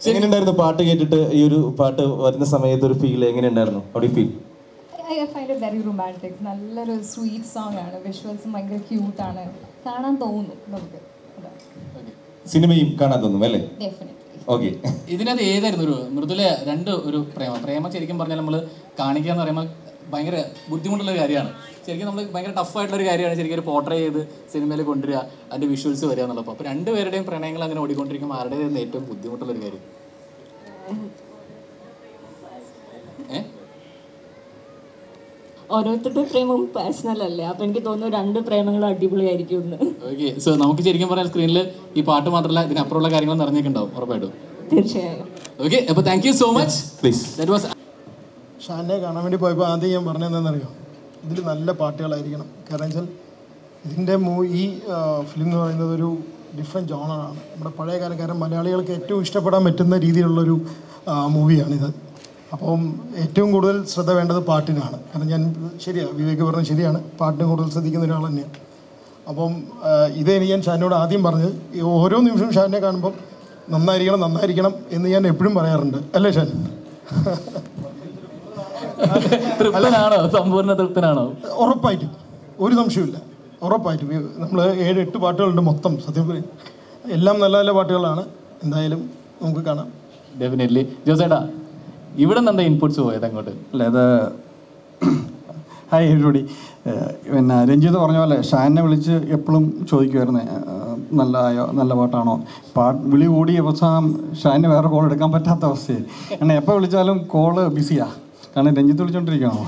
എങ്ങനെയുണ്ടായിരുന്നു പാട്ട് കേട്ടിട്ട് ഈ ഒരു പാട്ട് വരുന്ന സമയത്ത് ഒരു ഫീൽ എങ്ങനെയുണ്ടായിരുന്നു അവിടെ feel I find it very romantic നല്ലൊരു സ്വീറ്റ് സോങ് ആണ് വിഷ്വൽസും ഭയങ്കര ക്യൂട്ടാണ് കാണാൻ തോന്നും നമുക്ക് സിനിമയും കാണാൻ തോന്നും അല്ലേ ഡെഫിനറ്റ്ലി ഓക്കെ ഇതിനകത്ത് ഏതായിരുന്നു ഒരു മൃദുല രണ്ട് ഒരു പ്രേമം പ്രേമം ശരിക്കും പറഞ്ഞാൽ നമ്മൾ കാണിക്കുക എന്ന് പറയുമ്പോൾ ഭയങ്കര ബുദ്ധിമുട്ടുള്ള ഒരു കാര്യമാണ് ശരിക്കും നമ്മൾ ഭയങ്കര ടഫായിട്ടുള്ള ഒരു കാര്യമാണ് ശരിക്കും ഒരു പോർട്രേ ചെയ്ത് സിനിമയിൽ കൊണ്ടുവരിക അതിൻ്റെ വിഷ്വൽസ് വരിക എന്നുള്ളത് അപ്പോൾ രണ്ടുപേരുടെയും പ്രണയങ്ങൾ അങ്ങനെ ഓടിക്കൊണ്ടിരിക്കുമ്പോൾ ആരുടേതായിരുന്നു ഏറ്റവും ബുദ്ധിമുട്ടുള്ള ഒരു കാര്യം ഏ ഓരോരുത്തരുടെ പ്രേമം പേഴ്സണൽ അല്ലേ അപ്പൊ എനിക്ക് തോന്നുന്നു രണ്ട് പ്രേമങ്ങളും അടിപൊളിയായിരിക്കും എന്ന് ഓക്കെ സോ നമുക്ക് ശരിക്കും പറഞ്ഞാൽ സ്ക്രീനിൽ ഈ പാട്ട് മാത്രമല്ല ഇതിനപ്പുറമുള്ള കാര്യങ്ങൾ നിറഞ്ഞിട്ടുണ്ടാവും ഉറപ്പായിട്ടും തീർച്ചയായും ഓക്കെ അപ്പോൾ thank you so much please that was ഷാനെ കാണാൻ വേണ്ടി പോയപ്പോൾ ആദ്യം ഞാൻ പറഞ്ഞതെന്നറിയോ ഇതിൽ നല്ല പാട്ടുകളായിരിക്കണം കാരണം വെച്ചാൽ ഇതിൻ്റെ മൂ ഈ ഫിലിം എന്ന് പറയുന്നത് ഒരു ഡിഫറെൻറ്റ് ജോണറാണ് നമ്മുടെ പഴയ കാലക്കാരൻ മലയാളികൾക്ക് ഏറ്റവും ഇഷ്ടപ്പെടാൻ പറ്റുന്ന രീതിയിലുള്ളൊരു മൂവിയാണിത് അപ്പം ഏറ്റവും കൂടുതൽ ശ്രദ്ധ വേണ്ടത് പാട്ടിനാണ് കാരണം ഞാൻ ശരിയാണ് വിവേക് പറഞ്ഞത് ശരിയാണ് പാട്ടിന് കൂടുതൽ ശ്രദ്ധിക്കുന്ന ഒരാൾ തന്നെയാണ് അപ്പം ആ, ഇതേ എനിക്ക് ഞാൻ ഷാനോട് ആദ്യം പറഞ്ഞത് ഈ ഓരോ നിമിഷവും ഷാനെ കാണുമ്പം നന്നായിരിക്കണം നന്നായിരിക്കണം എന്ന് ഞാൻ എപ്പോഴും പറയാറുണ്ട് അല്ലേ ഷാൻ തൃപ്തനാണോ സമ്പൂർണ്ണ തൃപ്തനാണോ ഉറപ്പായിട്ടും ഒരു സംശയമില്ല ഉറപ്പായിട്ടും നമ്മൾ ഏഴ് എട്ട് പാട്ടുകളുണ്ട് മൊത്തം സത്യം പറയും എല്ലാം നല്ല നല്ല പാട്ടുകളാണ് എന്തായാലും നമുക്ക് കാണാം ഡെഫിനറ്റ്ലി ജോസേട്ടാ ഇവിടെ നിന്ന് എന്താ ഇൻപുട്സ് പോയത് അങ്ങോട്ട് അല്ല അത് ഹായ് എവരിബഡി പിന്നെ രഞ്ജിത്ത് പറഞ്ഞ പോലെ ഷാനെ വിളിച്ച് എപ്പോഴും ചോദിക്കുമായിരുന്നു നല്ലതായോ നല്ല പാട്ടാണോ പാട്ട് വിളി കൂടി അവസാനം ഷാന് വേറെ കോൾ എടുക്കാൻ പറ്റാത്ത അവസ്ഥയായി കാരണം എപ്പോൾ വിളിച്ചാലും കോള് ബിസിയാ കാരണം രഞ്ജിത്ത് വിളിച്ചോണ്ടിരിക്കണോ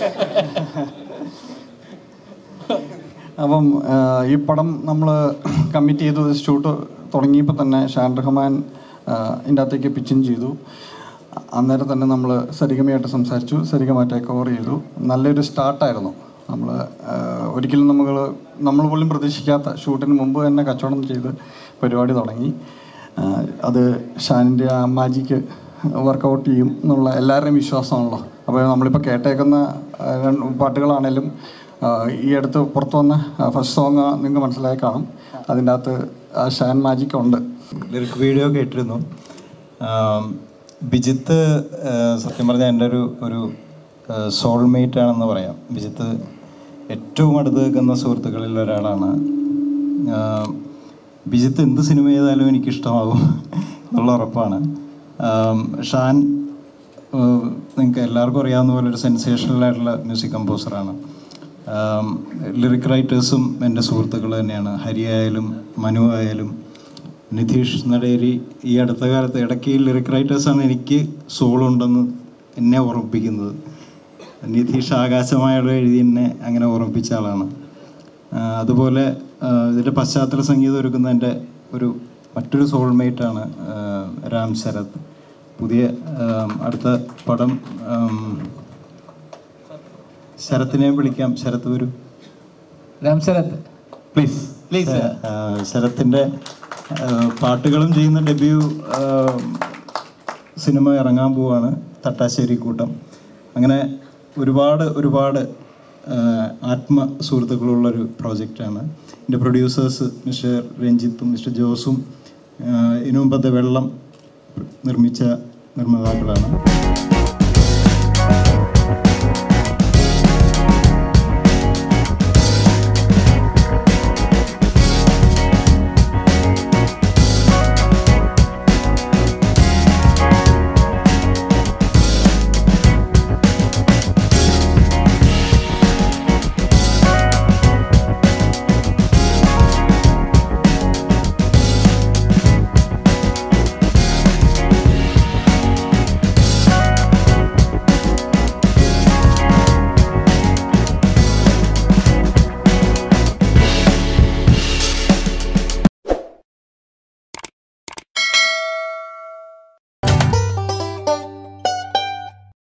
അപ്പം ആ, ഈ പടം നമ്മൾ കമ്മിറ്റ് ചെയ്തു ഷൂട്ട് തുടങ്ങിയപ്പോൾ തന്നെ ഷാൻ റഹ്മാൻ ഇതിൻ്റെ അകത്തേക്ക് പിച്ചിൻ ചെയ്തു അന്നേരം തന്നെ നമ്മൾ സരിഗമയായിട്ട് സംസാരിച്ചു സരിഗമ ടേക്ക് ഓവർ ചെയ്തു നല്ലൊരു സ്റ്റാർട്ടായിരുന്നു നമ്മൾ ഒരിക്കലും നമ്മൾ നമ്മൾ പോലും പ്രതീക്ഷിക്കാത്ത ഷൂട്ടിന് മുമ്പ് തന്നെ കച്ചവടം ചെയ്ത് പരിപാടി തുടങ്ങി ആ, അത് ഷാനിൻ്റെ ആ മാജിക്ക് വർക്കൗട്ട് ചെയ്യും എന്നുള്ള എല്ലാവരുടെയും വിശ്വാസമാണല്ലോ അപ്പോൾ നമ്മളിപ്പോൾ കേട്ടേക്കുന്ന ആ, രണ്ട് പാട്ടുകളാണേലും ആ, ഈ അടുത്ത് പുറത്തു വന്ന ഫസ്റ്റ് സോങ് നിങ്ങൾക്ക് മനസ്സിലായി കാണും അതിൻ്റെ അകത്ത് ആ ഷാൻ മാജിക് ഉണ്ട് ലിറിക് വീഡിയോ കേട്ടിരുന്നു ആം, ബിജിത്ത് ആ, സത്യം പറഞ്ഞാൽ എൻ്റെ ഒരു ഒരു സോൾമേറ്റ് ആണെന്ന് പറയാം ബിജിത്ത് ഏറ്റവും അടുത്ത് നിൽക്കുന്ന സുഹൃത്തുക്കളിൽ ഒരാളാണ് ആ, ബിജിത്ത് എന്ത് സിനിമ ചെയ്താലും എനിക്ക് ഇഷ്ടമാകും എന്നുള്ള ഉറപ്പാണ് ആം, ഷാൻ നിങ്ങൾക്ക് എല്ലാവർക്കും അറിയാവുന്ന പോലെ ഒരു സെൻസേഷണൽ ആയിട്ടുള്ള മ്യൂസിക് കമ്പോസറാണ് ലിറിക് റൈറ്റേഴ്സും എൻ്റെ സുഹൃത്തുക്കൾ തന്നെയാണ് ഹരി ആയാലും മനു ആയാലും നിതീഷ് നടേരി ഈ അടുത്ത കാലത്ത് ഇടയ്ക്ക് ഈ ലിറിക് റൈറ്റേഴ്സാണ് എനിക്ക് സോളുണ്ടെന്ന് എന്നെ ഓർമ്മിപ്പിക്കുന്നത് നിതീഷ് ആകാശമായുള്ള എഴുതി എന്നെ അങ്ങനെ ഓർമ്മിപ്പിച്ച ആളാണ് ആ, അതുപോലെ ആ, ഇതിൻ്റെ പശ്ചാത്തല സംഗീതം ഒരുക്കുന്ന എൻ്റെ ഒരു മറ്റൊരു സോൾമേറ്റാണ് രാം ശരത് പുതിയ ആ, അടുത്ത പടം ആം, ശരത്തിനെ വിളിക്കാം ശരത്ത് വരൂ രാം ശരത് പ്ലീസ് പ്ലീസ് ആ, ശരത്തിൻ്റെ ആ, പാട്ടുകളും ചെയ്യുന്ന ഡെബ്യൂ ആ, സിനിമ ഇറങ്ങാൻ പോവാണ് തട്ടാശ്ശേരി കൂട്ടം അങ്ങനെ ഒരുപാട് ഒരുപാട് ആ, ആത്മ സുഹൃത്തുക്കളുള്ളൊരു പ്രോജക്റ്റാണ് എൻ്റെ പ്രൊഡ്യൂസേഴ്സ് മിസ്റ്റർ രഞ്ജിത്തും മിസ്റ്റർ ജോസും ആ, ഇതിനു മുമ്പത്തെ വെള്ളം നിർമ്മിച്ച നിർമ്മാതാക്കളാണ്